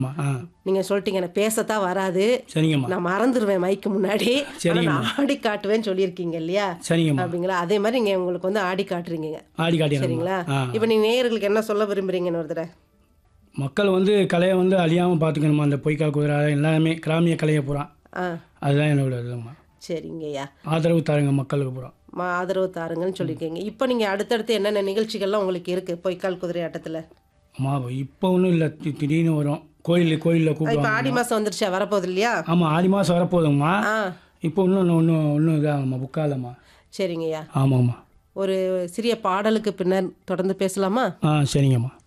அம்மா ஆ நீங்க சொல்லிட்டீங்க எனக்கு பேசத்தான் வராது சரிங்கம்மா நான் மறந்துடுவேன் மைக்கு முன்னாடி ஆனா சரிங்கம்மா. நான் ஆடி காட்டுவேன்னு சொல்லியிருக்கீங்க இல்லையா சரிங்கம்மா அப்படிங்களா அதே மாதிரி நீங்க உங்களுக்கு வந்து ஆடி காட்டுறீங்க ஆடி காட்டிடுறேம்மா சரிங்களா ஆ இப்போ நீங்க நேயர்களுக்கு என்ன சொல்ல விரும்புறீங்கன்னு ஒரு தடவை மக்கள் வந்து கலையை வந்து அழியாமல் பார்த்துக்கணுமா அந்த பொய்க்கால் குதிரை எல்லாமே கிராமிய கலையை பூரா ஆ அதுதான் என்னோட இதும்மா சரிங்கய்யா ஆதரவு தாருங்க மக்களுக்கு பூரா மா ஆதரவு தாருங்கன்னு சொல்லியிருக்கீங்க இப்போ நீங்க அடுத்தடுத்து என்னென்ன நிகழ்ச்சிகள்லாம் உங்களுக்கு இருக்கு பொய்க்கால் குதிரை ஆட்டத்துல அம்மா இப்போ ஒன்றும் இல்லை திடீர்னு வரும் கோயில் கோயிலில் இப்போ கூப்பிடுவாங்க ஆடி மாசம் வந்துருச்சா வரப்போகுது இல்லையா ஆமாம் ஆடி மாதம் வரப்போகுதுங்கம்மா ஆ இப்போ இன்னும் ஒன்றும் ஒன்றும் இதாகம்மா புக்காலம்மா சரிங்கய்யா ஆமாம்மா ஒரு சிறிய பாடலுக்கு பின்னர் தொடர்ந்து பேசலாமா ஆ சரிங்கம்மா